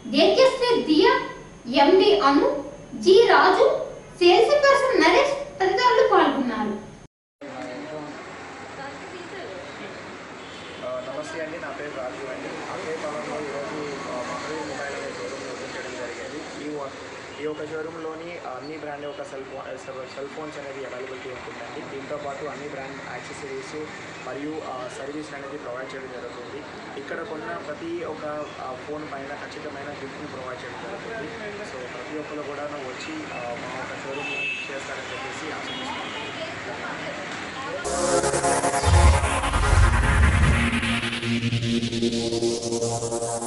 జేకేశ్వరి Diya MD Anu G Raju salesperson Naresh తదితరులు పాల్గొన్నారు ఆ, నమస్తే అండి నా పేరు రాజు అండి అదే కాలంలో ఈరోజు ఆ, మహబూబ్ మొబైల్ అనే షోరూమ్ ఓపెన్ చేయడం జరిగేది ఈ వ- ఈ యొక్క షోరూంలోని అన్ని బ్రాండ్ యొక్క cell phone cell- cell phones అనేది అవైలబిలిటీ ఉంటుందండి దీంతో పాటు అన్ని బ్రాండ్ యాక్సెసరీస్ మరియు ఆ, సర్వీస్ అనేది ప్రొవైడ్ చేయడం జరుగుతుంది ఇక్కడ కొన్న ప్రతి ఒక్క ఆ, ఫోన్ పైన ఖచ్చితమైన గిఫ్ట్ని ప్రొవైడ్ చేయడం జరుగుతుంది సో ప్రతి ఒక్కరు కూడా వచ్చి ఆ, మా యొక్క షోరూమ్ చేస్తారని చెప్పేసి ఆశిస్తున్నాను